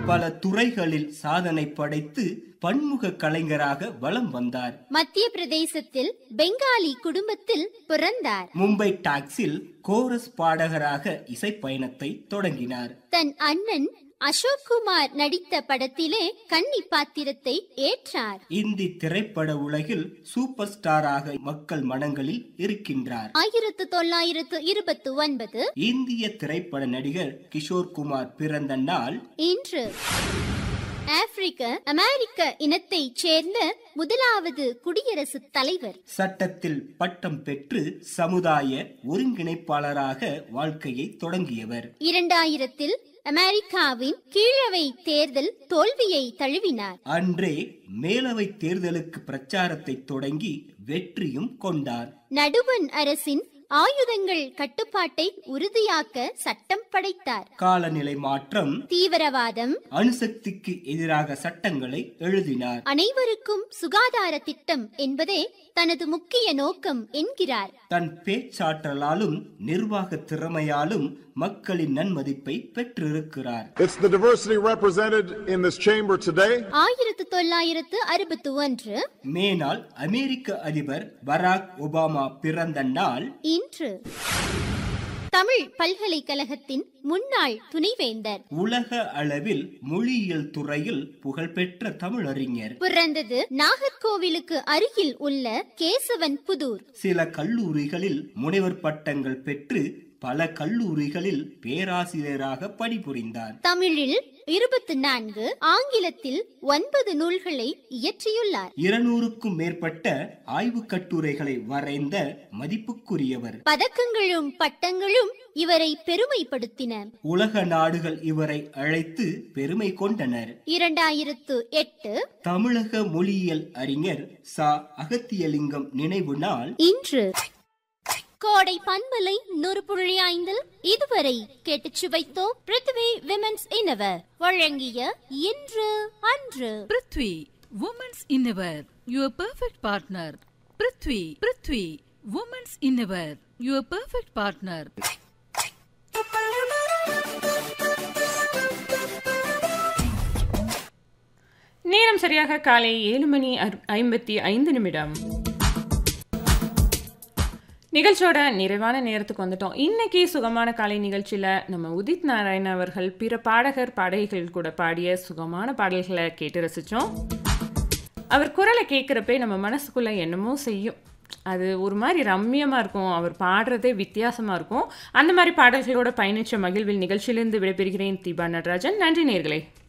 பல துறைகளில் சாதனை படைத்து பன்முக கலைஞராக வலம் வந்தார் மத்திய பிரதேசத்தில் பெங்காலி குடும்பத்தில் பிறந்தார் மும்பை டாக்ஸில் கோரஸ் பாடகராக இசை பயணத்தை தொடங்கினார் தன் அண்ணன் அசோக் குமார் நடித்த படத்திலே கன்னி பாத்திரத்தை ஏற்றார் இந்தி திரைப்பட உலகில் சூப்பர் ஸ்டாராக மக்கள் மனங்களில் இருக்கின்றார் ஆயிரத்து தொள்ளாயிரத்து இருபத்தி ஒன்பது இந்திய திரைப்பட நடிகர் கிஷோர் குமார் பிறந்த நாள் இன்று ஆப்பிரிக்க அமெரிக்க இனத்தைச் சேர்ந்த முதலாவது குடியரசுத் தலைவர் சட்டத்தில் பட்டம் பெற்று சமுதாய ஒருங்கிணைப்பாளராக வாழ்க்கையை தொடங்கியவர் இரண்டாயிரத்தில் அமெரிக்காவின் கீழவை தேர்தல் தோல்வியை தழுவினார் அன்றே மேலவை தேர்தலுக்கு பிரச்சாரத்தை தொடங்கி வெற்றியும் கொண்டார் நடுவன் அரசின் ஆயுதங்கள் கட்டுப்பாட்டை உறுதியாக்க சட்டம் படைத்தார் காலநிலை மாற்றம் தீவிரவாதம் அணுசக்திக்கு எதிராக சட்டங்களை எழுதினார் அனைவருக்கும் சுகாதார திட்டம் என்பதே தனது முக்கிய நோக்கம் என்கிறார் தன் பேச்சாற்றலாலும் நிர்வாக திறமையாலும் மக்களின் நன்மதிப்பை பெற்றிருக்கிறார் It's the diversity represented in this chamber today. ஆயிரத்து தொள்ளாயிரத்து அறுபத்தி ஒன்று மேனால் அமெரிக்க அதிபர் பராக் ஒபாமா பிறந்த நாள் இன்று தமிழ் பல்கலைக்கழகத்தின் முன்னாள் துணைவேந்தர் உலக அளவில் மொழியியல் துறையில் புகழ்பெற்ற தமிழறிஞர் பிறந்தது நாகர்கோவிலுக்கு அருகில் உள்ள கேசவன் புதூர் சில கல்லூரிகளில் முனைவர் பட்டங்கள் பெற்று பல கல்லூரிகளில் பேராசிரியராக பணிபுரிந்தார் தமிழில் இருபத்தி நான்கு ஆங்கிலத்தில் ஒன்பது நூல்களை இயற்றியுள்ளார் இருநூறுக்கும் மேற்பட்ட ஆய்வுக் கட்டுரைகளை வரைந்த மதிப்புக்குரியவர் பதக்கங்களும் பட்டங்களும் இவரை பெருமைப்படுத்தின உலக நாடுகள் இவரை அழைத்து பெருமை கொண்டனர் இரண்டாயிரத்து எட்டு தமிழக மொழியியல் அறிஞர் சா அகத்தியலிங்கம் நினைவு நாள் இன்று கோடை பண்பலை நூறு புள்ளி ஐந்தில் இதுவரை கேட்டுச் சுவைத்தோம் பிருத்வி விமென்ஸ் இனவர் வழங்கிய இன்று அன்று prithvi women's innerwear your perfect partner prithvi prithvi women's innerwear your perfect partner நேரம் சரியாக காலை ஏழு மணி அறு- ஐம்பத்தி ஐந்து நிமிடம் நிகழ்ச்சியோட நிறைவான நேரத்துக்கு வந்துட்டோம் இன்னைக்கு சுகமான காலை நிகழ்ச்சியில் நம்ம உதித் நாராயண் அவர்கள் பிற பாடகர் பாடகிகள் கூட பாடிய சுகமான பாடல்களை கேட்டு ரசித்தோம் அவர் குரலை கேட்குறப்பே நம்ம மனசுக்குள்ளே என்னமோ செய்யும் அது ஒரு மாதிரி ரம்மியமாக இருக்கும் அவர் பாடுறதே வித்தியாசமாக இருக்கும் அந்த மாதிரி பாடல்களோட பயணிச்ச மகிழ்வில் நிகழ்ச்சியிலிருந்து விடைபெறுகிறேன் தீபா நடராஜன் நன்றி நேர்களே